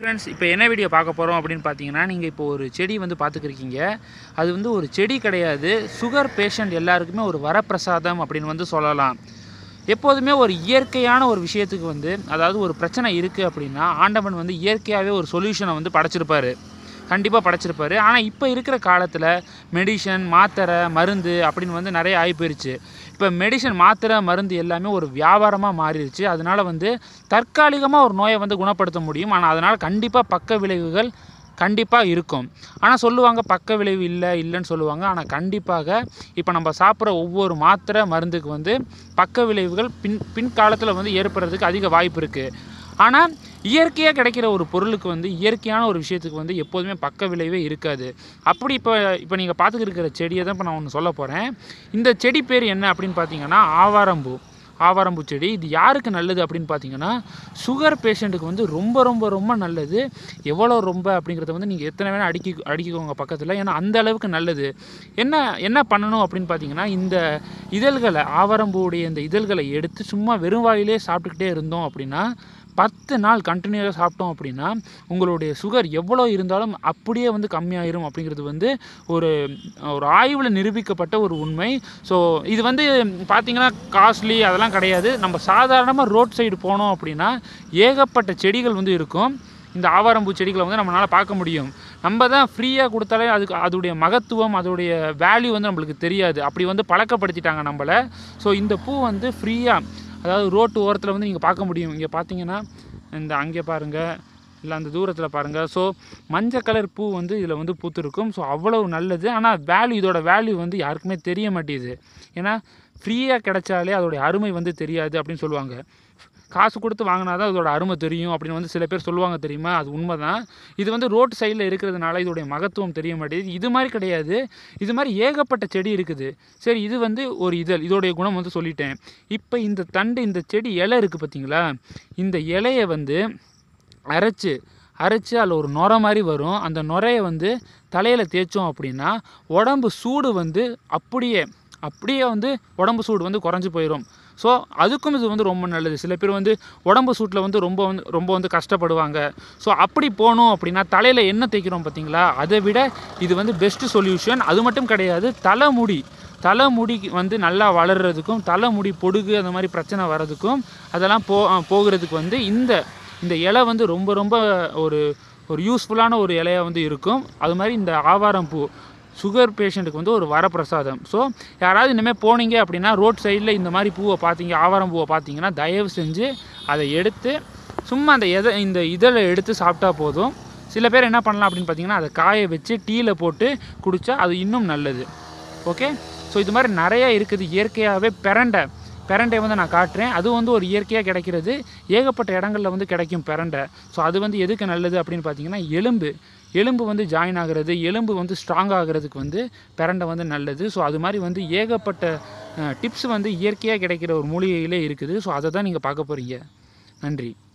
friends இப்போ என்ன video பார்க்க போகிறோம் அப்படின்னு பார்த்தீங்கன்னா நீங்கள் இப்போ ஒரு செடி வந்து பார்த்துக்கிருக்கீங்க அது வந்து ஒரு செடி கிடையாது சுகர் பேஷண்ட் எல்லாருக்குமே ஒரு வரப்பிரசாதம் அப்படின்னு வந்து சொல்லலாம் எப்போதுமே ஒரு இயற்கையான ஒரு விஷயத்துக்கு வந்து அதாவது ஒரு பிரச்சனை இருக்குது அப்படின்னா ஆண்டவன் வந்து இயற்கையாகவே ஒரு சொல்யூஷனை வந்து படைச்சிருப்பாரு கண்டிப்பாக படைச்சிருப்பாரு ஆனால் இப்போ இருக்கிற காலத்தில் மெடிசன் மாத்திரை மருந்து அப்படின்னு வந்து நிறைய ஆகி போயிருச்சு இப்போ மெடிசன் மாத்திரை மருந்து எல்லாமே ஒரு வியாபாரமாக மாறிடுச்சு அதனால் வந்து தற்காலிகமாக ஒரு நோயை வந்து குணப்படுத்த முடியும் ஆனால் அதனால் கண்டிப்பாக பக்க விளைவுகள் கண்டிப்பாக இருக்கும் ஆனால் சொல்லுவாங்க பக்க விளைவு இல்லை இல்லைன்னு சொல்லுவாங்க ஆனால் கண்டிப்பாக இப்போ நம்ம சாப்பிட்ற ஒவ்வொரு மாத்திரை மருந்துக்கு வந்து பக்க விளைவுகள் பின் பின்காலத்தில் வந்து ஏற்படுறதுக்கு அதிக வாய்ப்பு இருக்குது ஆனால் இயற்கையாக கிடைக்கிற ஒரு பொருளுக்கு வந்து இயற்கையான ஒரு விஷயத்துக்கு வந்து எப்போதுமே பக்க விளைவே இருக்காது அப்படி இப்போ இப்போ நீங்கள் பார்த்துக்கிட்டு இருக்கிற செடியை தான் இப்போ நான் ஒன்று சொல்ல போகிறேன் இந்த செடி பேர் என்ன அப்படின்னு பார்த்தீங்கன்னா ஆவாரம்பூ ஆவாரம்பூ செடி இது யாருக்கு நல்லது அப்படின்னு பார்த்தீங்கன்னா சுகர் பேஷண்ட்டுக்கு வந்து ரொம்ப ரொம்ப ரொம்ப நல்லது எவ்வளோ ரொம்ப அப்படிங்கிறத வந்து நீங்கள் எத்தனை வேணால் அடிக்கி அடிக்கிக்கோங்க பக்கத்தில் ஏன்னா அந்த அளவுக்கு நல்லது என்ன என்ன பண்ணணும் அப்படின்னு பார்த்தீங்கன்னா இந்த இதழ்களை ஆவாரம்பூவுடைய இந்த இதழ்களை எடுத்து சும்மா வெறும் வாயிலே சாப்பிட்டுக்கிட்டே இருந்தோம் அப்படின்னா பத்து நாள் கண்டினியூஸாக சாப்பிட்டோம் அப்படின்னா உங்களுடைய சுகர் எவ்வளோ இருந்தாலும் அப்படியே வந்து கம்மியாயிரும் அப்படிங்கிறது வந்து ஒரு ஒரு ஆய்வில் நிரூபிக்கப்பட்ட ஒரு உண்மை ஸோ இது வந்து பார்த்திங்கன்னா காஸ்ட்லி அதெல்லாம் கிடையாது நம்ம சாதாரணமாக ரோட் சைடு போனோம் அப்படின்னா ஏகப்பட்ட செடிகள் வந்து இருக்கும் இந்த ஆவாரம்பூ செடிகளை வந்து நம்மளால் பார்க்க முடியும் நம்ம தான் ஃப்ரீயாக கொடுத்தாலே அதுக்கு அதோடைய மகத்துவம் அதோடைய வேல்யூ வந்து நம்மளுக்கு தெரியாது அப்படி வந்து பழக்கப்படுத்திட்டாங்க நம்மளை ஸோ இந்த பூ வந்து ஃப்ரீயாக அதாவது ரோட்டு ஓரத்தில் வந்து நீங்கள் பார்க்க முடியும் இங்கே பார்த்தீங்கன்னா இந்த அங்கே பாருங்கள் இல்லை அந்த தூரத்தில் பாருங்கள் ஸோ மஞ்சள் கலர் பூ வந்து இதில் வந்து பூத்திருக்கும் ஸோ அவ்வளவு நல்லது ஆனால் வேல்யூ இதோட வேல்யூ வந்து யாருக்குமே தெரிய மாட்டேங்குது ஏன்னா ஃப்ரீயாக கிடைச்சாலே அதோடைய அருமை வந்து தெரியாது அப்படின்னு சொல்லுவாங்க காசு கொடுத்து வாங்கினா தான் அதோட அருமை தெரியும் அப்படின்னு வந்து சில பேர் சொல்லுவாங்க தெரியுமா அது உண்மை தான் இது வந்து ரோட்டு சைடில் இருக்கிறதுனால இதோடைய மகத்துவம் தெரிய மாட்டேங்குது இது மாதிரி கிடையாது இது மாதிரி ஏகப்பட்ட செடி இருக்குது சரி இது வந்து ஒரு இதழ் இதோடைய குணம் வந்து சொல்லிட்டேன் இப்போ இந்த தண்டு இந்த செடி இலை இருக்குது பார்த்தீங்களா இந்த இலையை வந்து அரைச்சி அரைச்சி அதில் ஒரு நுரை மாதிரி வரும் அந்த நுரையை வந்து தலையில் தேய்ச்சோம் அப்படின்னா உடம்பு சூடு வந்து அப்படியே அப்படியே வந்து உடம்பு சூடு வந்து குறைஞ்சி போயிடும் ஸோ அதுக்கும் இது வந்து ரொம்ப நல்லது சில பேர் வந்து உடம்பு சூட்டில் வந்து ரொம்ப வந்து ரொம்ப வந்து கஷ்டப்படுவாங்க ஸோ அப்படி போகணும் அப்படின்னா தலையில் என்ன தேய்க்கிறோம் பார்த்தீங்களா அதை விட இது வந்து பெஸ்ட்டு சொல்யூஷன் அது மட்டும் கிடையாது தலைமுடி தலைமுடி வந்து நல்லா வளர்கிறதுக்கும் தலைமுடி பொடுகு அந்த மாதிரி பிரச்சனை வர்றதுக்கும் அதெல்லாம் போ போகிறதுக்கு வந்து இந்த இந்த இலை வந்து ரொம்ப ரொம்ப ஒரு ஒரு யூஸ்ஃபுல்லான ஒரு இலையாக வந்து இருக்கும் அது மாதிரி இந்த ஆவாரம் பூ சுகர் பேஷண்ட்டுக்கு வந்து ஒரு வரப்பிரசாதம் ஸோ யாராவது இனிமேல் போனீங்க அப்படின்னா ரோட் சைடில் இந்த மாதிரி பூவை பார்த்தீங்க ஆவாரம் பூவை பார்த்தீங்கன்னா தயவு செஞ்சு அதை எடுத்து சும்மா அந்த எதை இந்த இதழை எடுத்து சாப்பிட்டா போதும் சில பேர் என்ன பண்ணலாம் அப்படின்னு பார்த்தீங்கன்னா அதை காய வச்சு டீயில் போட்டு குடித்தா அது இன்னும் நல்லது ஓகே ஸோ இது மாதிரி நிறையா இருக்குது இயற்கையாகவே பிரண்டை பிரண்டை வந்து நான் காட்டுறேன் அது வந்து ஒரு இயற்கையாக கிடைக்கிறது ஏகப்பட்ட இடங்களில் வந்து கிடைக்கும் பிரண்டை ஸோ அது வந்து எதுக்கு நல்லது அப்படின்னு பார்த்தீங்கன்னா எலும்பு எலும்பு வந்து ஜாயின் ஆகிறது எலும்பு வந்து ஸ்ட்ராங் ஆகிறதுக்கு வந்து பிரண்டை வந்து நல்லது ஸோ அது மாதிரி வந்து ஏகப்பட்ட டிப்ஸ் வந்து இயற்கையாக கிடைக்கிற ஒரு மூலிகையிலே இருக்குது ஸோ அதை தான் நீங்கள் பார்க்க போகிறீங்க நன்றி